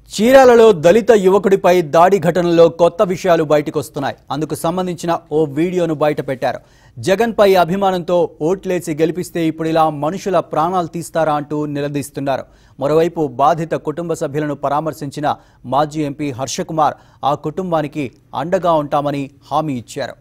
చీరాలలో దళిత యువకుడిపై దాడి ఘటనలో కొత్త విషయాలు బయటకొస్తున్నాయి అందుకు సంబంధించిన ఓ వీడియోను బయటపెట్టారు జగన్పై అభిమానంతో ఓట్లేసి గెలిపిస్తే ఇప్పుడు ఇలా మనుషుల ప్రాణాలు తీస్తారా అంటూ నిలదీస్తున్నారు మరోవైపు బాధిత కుటుంబ సభ్యులను పరామర్శించిన మాజీ ఎంపీ హర్షకుమార్ ఆ కుటుంబానికి అండగా ఉంటామని హామీ ఇచ్చారు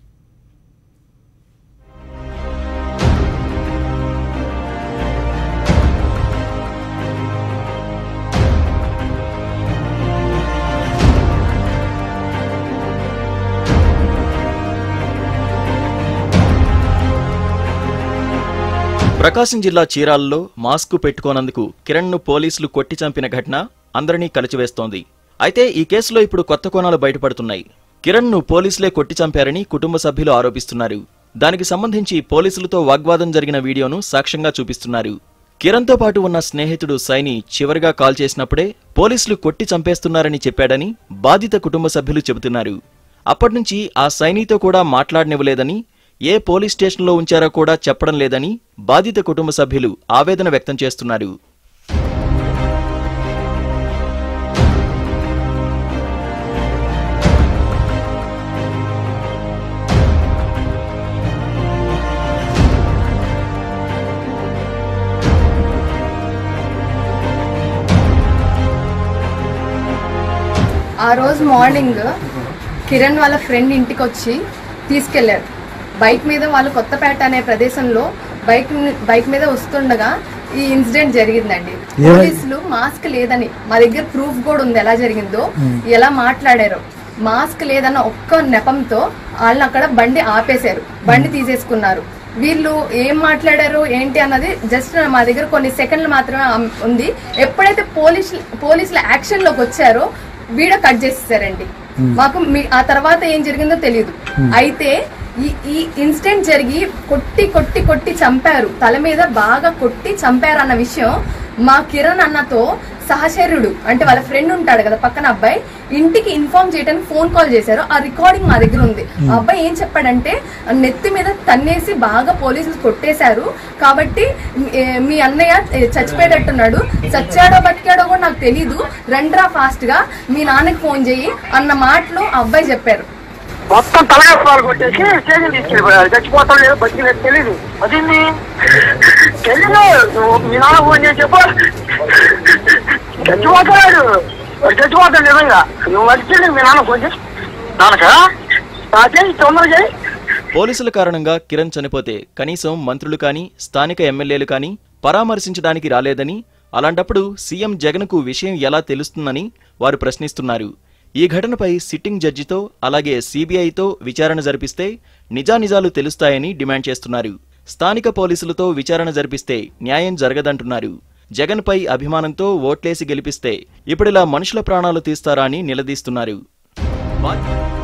ప్రకాశం జిల్లా చీరాలలో మాస్కు పెట్టుకోనందుకు కిరణ్ను పోలీసులు కొట్టి చంపిన ఘటన అందరినీ కలిచివేస్తోంది అయితే ఈ కేసులో ఇప్పుడు కొత్త కోణాలు బయటపడుతున్నాయి కిరణ్ను పోలీసులే కొట్టి చంపారని కుటుంబ సభ్యులు ఆరోపిస్తున్నారు దానికి సంబంధించి పోలీసులతో వాగ్వాదం జరిగిన వీడియోను సాక్ష్యంగా చూపిస్తున్నారు కిరణ్తో పాటు ఉన్న స్నేహితుడు సైని చివరిగా కాల్ చేసినప్పుడే పోలీసులు కొట్టి చంపేస్తున్నారని చెప్పాడని బాధిత కుటుంబ సభ్యులు చెబుతున్నారు అప్పటినుంచి ఆ సైనితో కూడా మాట్లాడనివ్వలేదని ఏ పోలీస్ స్టేషన్లో ఉంచారో కూడా చెప్పడం లేదని బాధిత కుటుంబ సభ్యులు ఆవేదన వ్యక్తం చేస్తున్నారు ఆ రోజు మార్నింగ్ కిరణ్ వాళ్ళ ఫ్రెండ్ ఇంటికి వచ్చి తీసుకెళ్లారు బైక్ మీద వాళ్ళు కొత్తపేట అనే ప్రదేశంలో బైక్ ని- బైక్ మీద వస్తుండగా ఈ ఇన్సిడెంట్ జరిగిందండి పోలీసులు మాస్క్ లేదని మా దగ్గర ప్రూఫ్ కూడా ఉంది ఎలా జరిగిందో ఎలా మాట్లాడారో మాస్క్ లేదన్న ఒక్క నెపంతో వాళ్ళని అక్కడ బండి ఆపేశారు బండి తీసేసుకున్నారు వీళ్ళు ఏం మాట్లాడారు ఏంటి అన్నది జస్ట్ మా దగ్గర కొన్ని సెకండ్లు మాత్రమే అమ్- ఉంది ఎప్పుడైతే పోలీస్ పోలీసుల యాక్షన్ లోకి వచ్చారో వీడియో కట్ చేసేసారండి మాకు మీ- ఆ తర్వాత ఏం జరిగిందో తెలియదు అయితే ఈ ఈ ఇన్సిడెంట్ జరిగి కొట్టి కొట్టి కొట్టి చంపారు తల మీద బాగా కొట్టి చంపారు అన్న విషయం మా కిరణ్ అన్నతో సహచరుడు అంటే వాళ్ళ ఫ్రెండ్ ఉంటాడు కదా పక్కన అబ్బాయి ఇంటికి ఇన్ఫార్మ్ చేయడానికి ఫోన్ కాల్ చేశారు ఆ రికార్డింగ్ మా దగ్గర ఉంది ఆ అబ్బాయి ఏం చెప్పాడంటే నెత్తి మీద తన్నేసి బాగా పోలీసులు కొట్టేశారు కాబట్టి ఏ, మీ అన్నయ్య ఏ, చచ్చిపోయేటట్టున్నాడు చచ్చాడో బతికాడో కూడా నాకు తెలీదు రండ్రా ఫాస్ట్ గా మీ నాన్నకి ఫోన్ చేయి అన్న మాటలు ఆ అబ్బాయి చెప్పారు మొత్తం తలగపాలు కొట్టేసి స్టేషన్ తీసుకెళ్ళిపోయారు చచ్చిపోతాం లేదో బతికిలేదు తెలీదు అదేంది తెలీదు నువ్వు మీ నాన్న ఫోన్ చేసి చెప్పు చచ్చిపోతాడు వాడు చచ్చిపోతాడు నిజంగా నువ్వు వచ్చి మీ నాన్న ఫోన్ చేసి నాన్నకా చేయి తొందర చేయి పోలీసుల కారణంగా కిరణ్ చనిపోతే కనీసం మంత్రులు కానీ స్థానిక ఎమ్మెల్యేలు కానీ పరామర్శించడానికి రాలేదని అలాంటప్పుడు సీఎం జగన్కు విషయం ఎలా తెలుస్తుందని వారు ప్రశ్నిస్తున్నారు ఈ ఘటనపై సిట్టింగ్ జడ్జితో అలాగే సీబీఐతో విచారణ జరిపిస్తే నిజానిజాలు తెలుస్తాయని డిమాండ్ చేస్తున్నారు స్థానిక పోలీసులతో విచారణ జరిపిస్తే న్యాయం జరగదంటున్నారు జగన్పై అభిమానంతో ఓట్లేసి గెలిపిస్తే ఇప్పుడిలా మనుషుల ప్రాణాలు తీస్తారా అని నిలదీస్తున్నారు బా-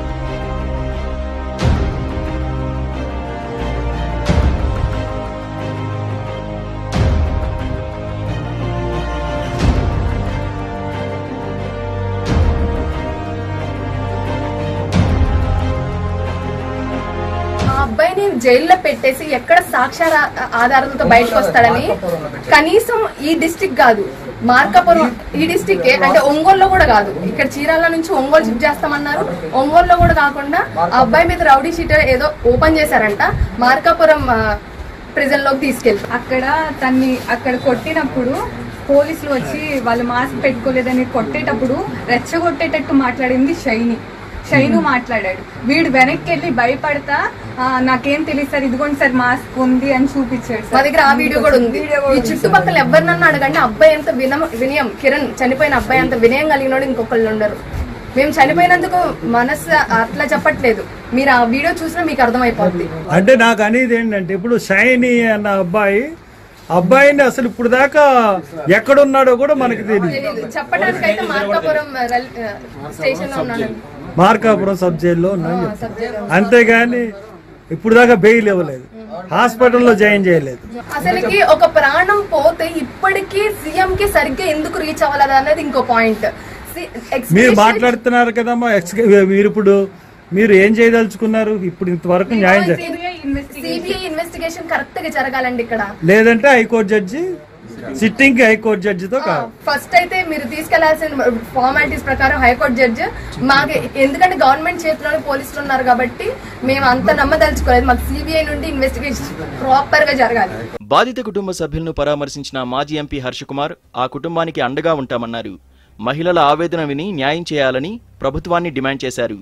ఆ అబ్బాయిని జైల్లో పెట్టేసి ఎక్కడ సాక్ష్యాల ఆధారాలతో బయటకు వస్తాడని కనీసం ఈ డిస్టిక్ కాదు మార్కాపురం ఈ డిస్టిక్ అంటే ఒంగోలులో కూడా కాదు ఇక్కడ చీరాల నుంచి ఒంగోలు షిఫ్ట్ చేస్తామన్నారు ఒంగోలులో కూడా కాకుండా ఆ అబ్బాయి మీద రౌడీ షీట్ ఏదో ఓపెన్ చేశారంట మార్కాపురం ప్రిజన్ లోకి తీసుకెళ్తారు అక్కడ తన్ని అక్కడ కొట్టినప్పుడు పోలీసులు వచ్చి వాళ్ళు మాస్క్ పెట్టుకోలేదని కొట్టేటప్పుడు రెచ్చగొట్టేటట్టు మాట్లాడింది షైని షైను మాట్లాడాడు వీడు వెనక్కి వెళ్ళి భయపడతా "ఆ, నాకేం తెలియదు సార్ ఇదిగోండి సార్ మాస్క్ ఉంది అని చూపించాడు మా సార్. దగ్గర ఆ వీడియో కూడా ఉంది ఈ చుట్టుపక్కల ఎవరినన్నా అడగండి అబ్బాయి ఎంత వినయం వినయం కిరణ్ చనిపోయిన అబ్బాయి అంత వినయం కలిగినోడు ఇంకొకళ్ళు ఉండరు మేము చనిపోయినందుకు మనసు అట్లా చెప్పట్లేదు మీరు ఆ వీడియో చూసినా మీకు అర్థమైపోద్ది అంటే నాకు అనేది ఏంటంటే ఇప్పుడు షైనీ అన్న అబ్బాయి అబ్బాయిని అసలు ఇప్పుడు దాకా ఎక్కడున్నాడో కూడా మనకి తెలియదు తెలీదు చెప్పడానికి అయితే మార్కాపురం స్టేషన్ లో ఉన్నాను మార్కాపురం సబ్ జైల్లో ఉన్నాను ఆ, సబ్జెక్ట్ అంతేగాని ఇప్పుడు దాకా బెయిల్ ఇవ్వలేదు హాస్పిటల్లో జాయిన్ చేయలేదు అసలుకి ఒక ప్రాణం పోతే ఇప్పటికీ సీఎం కి సరిగ్గా ఎందుకు రీచ్ అవ్వలేదు అనేది ఇంకో పాయింట్ మీరు మాట్లాడుతున్నారు కదమ్మా ఎక్స్ మీరు ఇప్పుడు మీరు ఏం చేయదలుచుకున్నారు ఇప్పుడు ఇంతవరకు న్యాయం చేయాలి సిబిఐ ఇన్వెస్టిగేషన్ కరెక్ట్ గా జరగాలండి ఇక్కడ లేదంటే హైకోర్టు జడ్జి సిట్టింగ్ హైకోర్టు జడ్జితో కాదు ఫస్ట్ అయితే మీరు తీసుకెళ్లాల్సిన ఫార్మాలిటీస్ ప్రకారం హైకోర్టు జడ్జి మాకు ఎందుకంటే గవర్నమెంట్ చేతిలోనే పోలీసులు ఉన్నారు కాబట్టి మేము అంత నమ్మదలుచుకోలేదు మాకు సిబిఐ నుండి ఇన్వెస్టిగేషన్ ప్రాపర్ గా జరగాలి బాధిత కుటుంబ సభ్యులను పరామర్శించిన మాజీ ఎంపీ హర్షకుమార్ ఆ కుటుంబానికి అండగా ఉంటామన్నారు మహిళల ఆవేదన విని న్యాయం చేయాలని ప్రభుత్వాన్ని డిమాండ్ చేశారు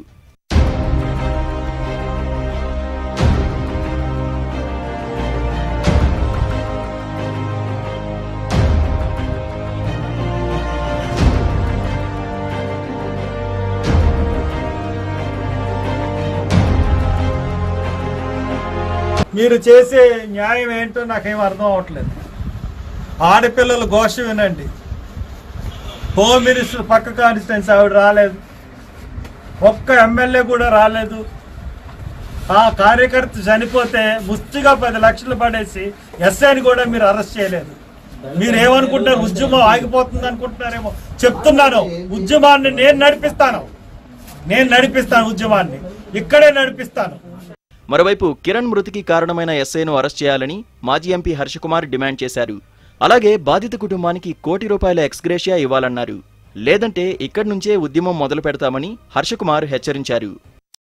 మీరు చేసే న్యాయం ఏంటో నాకేం అర్థం అవట్లేదు ఆడపిల్లల ఘోష వినండి హోమ్ మినిస్టర్ పక్క కాన్స్టిట్యున్సీ ఆవిడ రాలేదు ఒక్క ఎమ్మెల్యే కూడా రాలేదు ఆ కార్యకర్త చనిపోతే ముష్టిగా పది లక్షలు పడేసి ఎస్ఐని కూడా మీరు అరెస్ట్ చేయలేదు మీరు ఏమనుకుంటారు ఉద్యమం ఆగిపోతుంది అనుకుంటున్నారేమో చెప్తున్నాను ఉద్యమాన్ని నేను నడిపిస్తాను నేను నడిపిస్తాను ఉద్యమాన్ని ఇక్కడే నడిపిస్తాను మరోవైపు కిరణ్ మృతికి కారణమైన ఎస్ఐను అరెస్ట్ చేయాలని మాజీ ఎంపీ హర్షకుమార్ డిమాండ్ చేశారు అలాగే బాధిత కుటుంబానికి కోటి రూపాయల ఎక్స్గ్రేషియా ఇవ్వాలన్నారు లేదంటే ఇక్కడి నుంచే ఉద్యమం మొదలు పెడతామని హర్షకుమార్ హెచ్చరించారు